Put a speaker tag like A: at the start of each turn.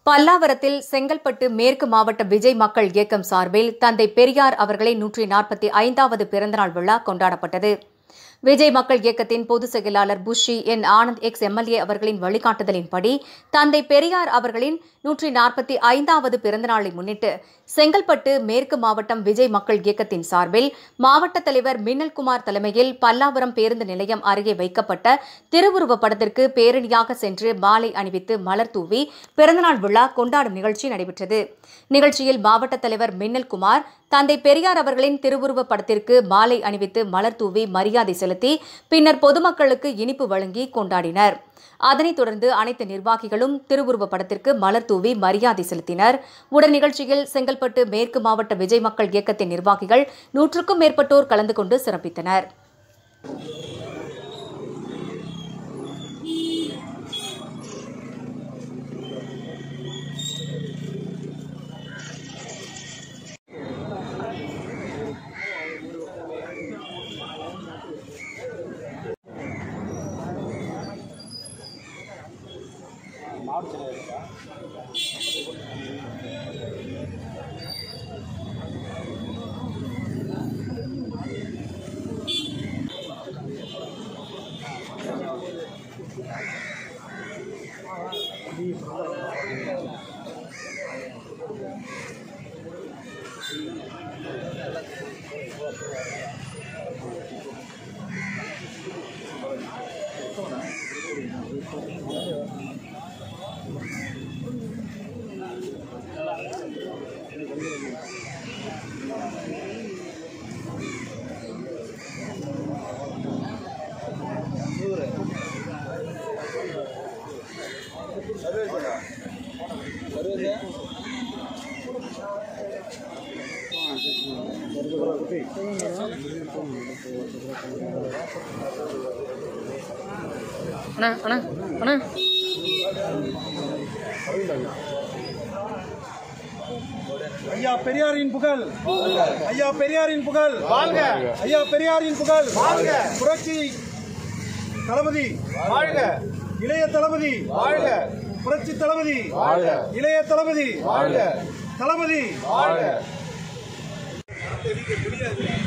A: பல்லாவரத்தில் செங்கல்பட்டு மேற்கு மாவட்ட விஜய் மக்கள் இயக்கம் சார்பில் தந்தை பெரியார் அவர்களின் நூற்றி நாற்பத்தி ஐந்தாவது பிறந்தநாள் விழா கொண்டாடப்பட்டது விஜய் மக்கள் இயக்கத்தின் பொதுச் செயலாளர் Bussy N Anand ex MLA அவர்களின் வழிகாட்டுதலின்படி தந்தை பெரியார் அவர்களின் நூற்றி நாற்பத்தி ஐந்தாவது பிறந்தநாளை முன்னிட்டு செங்கல்பட்டு மேற்கு மாவட்டம் விஜய் மக்கள் இயக்கத்தின் சார்பில் மாவட்ட தலைவர் மின்னல்குமார் தலைமையில் பல்லாவரம் பேருந்து நிலையம் அருகே வைக்கப்பட்ட திருவுருவப் படத்திற்கு பேரணியாக சென்று மாலை அணிவித்து மலர் தூவி பிறந்தநாள் விழா கொண்டாடும் நிகழ்ச்சி நடைபெற்றது நிகழ்ச்சியில் மாவட்ட தலைவர் மின்னல்குமார் தந்தை பெரியார் அவர்களின் திருவுருவப் படத்திற்கு மாலை அணிவித்து மலர் தூவி மரியாதை செலுத்தி பின்னர் பொதுமக்களுக்கு இனிப்பு வழங்கி கொண்டாடினர் அதனைத் தொடர்ந்து அனைத்து நிர்வாகிகளும் திருவுருவப் படத்திற்கு மலர் தூவி மரியாதை செலுத்தினர் உடன் நிகழ்ச்சியில் செங்கல்பட்டு மேற்கு மாவட்ட விஜய் மக்கள் இயக்கத்தின் நிர்வாகிகள் நூற்றுக்கும் மேற்பட்டோர் கலந்து கொண்டு சிறப்பித்தனர்
B: அண்ணா அண்ணா அண்ணா
C: ஐயா பெரியாரின் புகழ் ஐயா பெரியாரின் புகழ் வாழ்க ஐயா பெரியாரின் புகழ் வாழ்க புரட்சி தளபதி வாழ்க இளைய தளபதி வாழ்க புரட்சி தளபதி வாழ்க இளைய தளபதி வாழ்க தளபதி வாழ்க